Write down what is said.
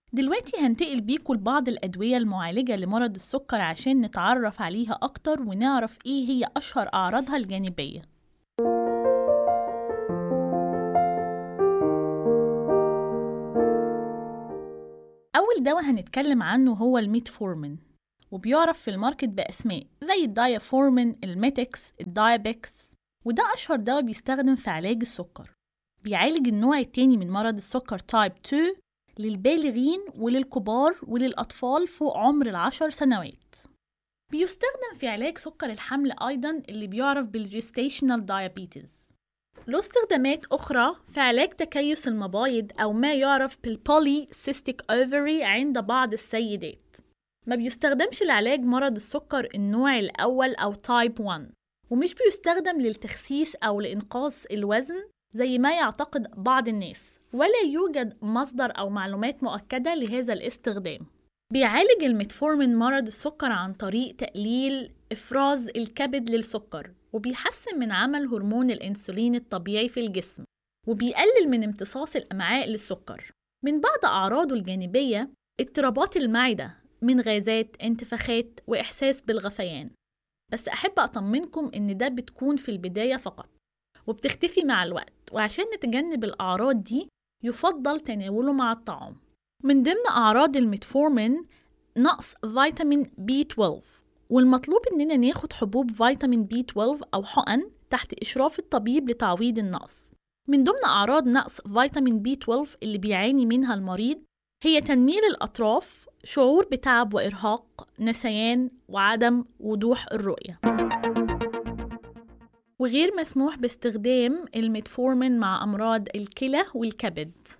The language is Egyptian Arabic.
دلوقتي هنتقل بيكوا لبعض الأدوية المعالجة لمرض السكر عشان نتعرف عليها أكتر ونعرف إيه هي أشهر أعراضها الجانبية أول دواء هنتكلم عنه هو الميتفورمين وبيعرف في الماركت بأسماء زي الدايافورمين، الميتكس، الدايبكس وده أشهر دواء بيستخدم في علاج السكر بيعالج النوع التاني من مرض السكر تايب 2 للبالغين وللكبار وللأطفال فوق عمر العشر سنوات بيستخدم في علاج سكر الحمل أيضا اللي بيعرف بالجستيشنال دايابيتس له استخدامات أخرى في علاج تكيس المبايض أو ما يعرف بالبولي سيستيك أوفري عند بعض السيدات ما بيستخدمش لعلاج مرض السكر النوع الأول أو تايب 1 ومش بيستخدم للتخسيس أو لإنقاص الوزن زي ما يعتقد بعض الناس ولا يوجد مصدر أو معلومات مؤكدة لهذا الاستخدام بيعالج الميتفورمين مرض السكر عن طريق تقليل إفراز الكبد للسكر وبيحسن من عمل هرمون الأنسولين الطبيعي في الجسم وبيقلل من امتصاص الأمعاء للسكر من بعض أعراضه الجانبية اضطرابات المعدة من غازات انتفاخات وإحساس بالغثيان بس أحب أطمنكم إن ده بتكون في البداية فقط وبتختفي مع الوقت وعشان نتجنب الأعراض دي يفضل تناوله مع الطعام من ضمن أعراض الميتفورمين نقص فيتامين بي 12 والمطلوب إننا ناخد حبوب فيتامين بي 12 أو حقن تحت إشراف الطبيب لتعويض النقص من ضمن أعراض نقص فيتامين بي 12 اللي بيعاني منها المريض هي تنميل الأطراف شعور بتعب وإرهاق نسيان وعدم وضوح الرؤية وغير مسموح باستخدام الميتفورمين مع أمراض الكلى والكبد